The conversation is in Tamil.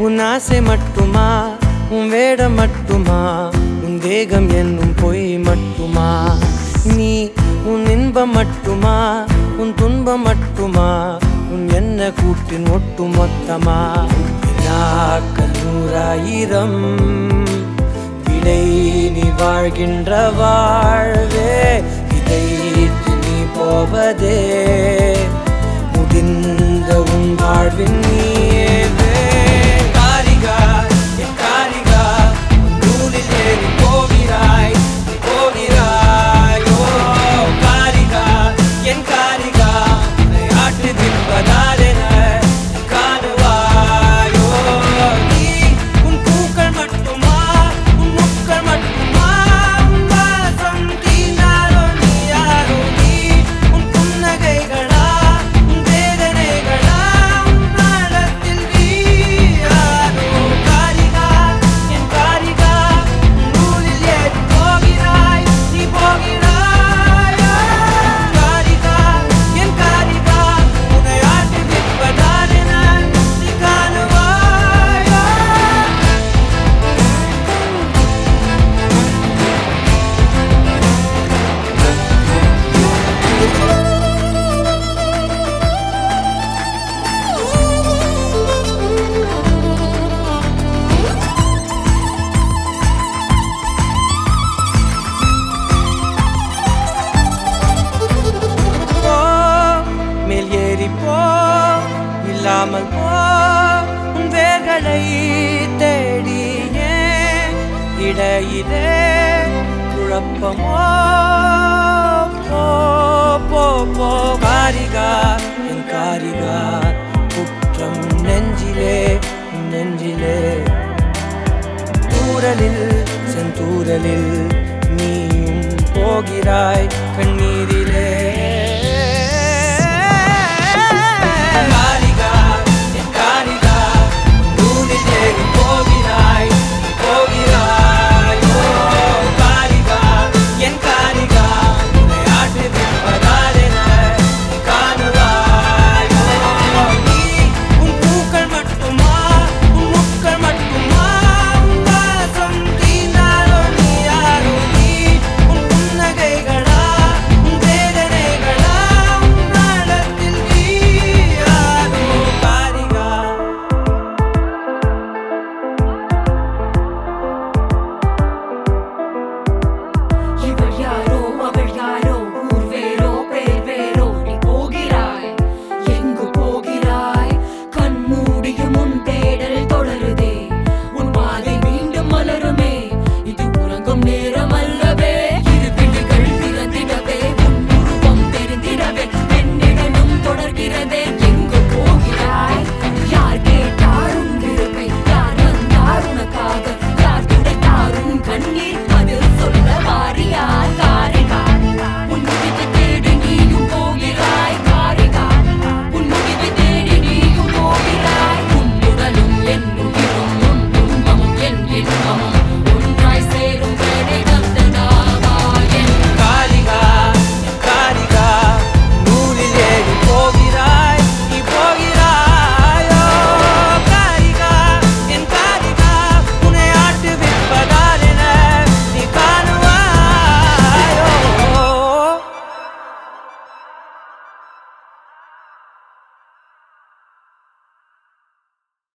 உன் ஆசை மட்டுமா உன் வேடம் மட்டுமா உன் தேகம் என்னும் பொய் மட்டுமா நீ உன் இன்பம் மட்டுமா உன் துன்பம் மட்டுமா உன் என்ன கூட்டின் ஒட்டு மொத்தமா வினாக்கள் நூறாயிரம் விடை நீ வாழ்கின்ற வாழ்வே இதை நீ போவதே முடிந்த உன் வாழ்வின் நீவே காரிகா என் காரிகா உன் நூலில் ஏறி போகிறாய் நீ போகிறாயோ காரிகா என் காரிகா உன்னை ஆட்டு தின்பதாரென காணுவாயோ நீ உன் பூக்கள் மட்டுமா உன் முக்கள் மட்டுமா உன் வாசம் தீனாரோ நீ யாரோ நீ உன் புன்னகைகளா உன் வேதனைகளா உன் நாளத்தில் நீ யாரோ காரிகா என் காரிகா உன் நூலில் ஏறி போகிறாய் நீ போகிறாயா காரிகா என் காரிகா உன்னை ஆட்டி விற்பதாரென நீ காணுவாயா போ மேல் ஏறி போ இல்லாமல் போ உன் வேர்களை தேடியே இடையிலே குழப்பமோ போ போ போ காரிகா என் காரிகா குற்றம் நெஞ்சிலே நெஞ்சிலே தூரலில் செந்தூரலில் நீயும் போகிறாய் கண்ணீரிலே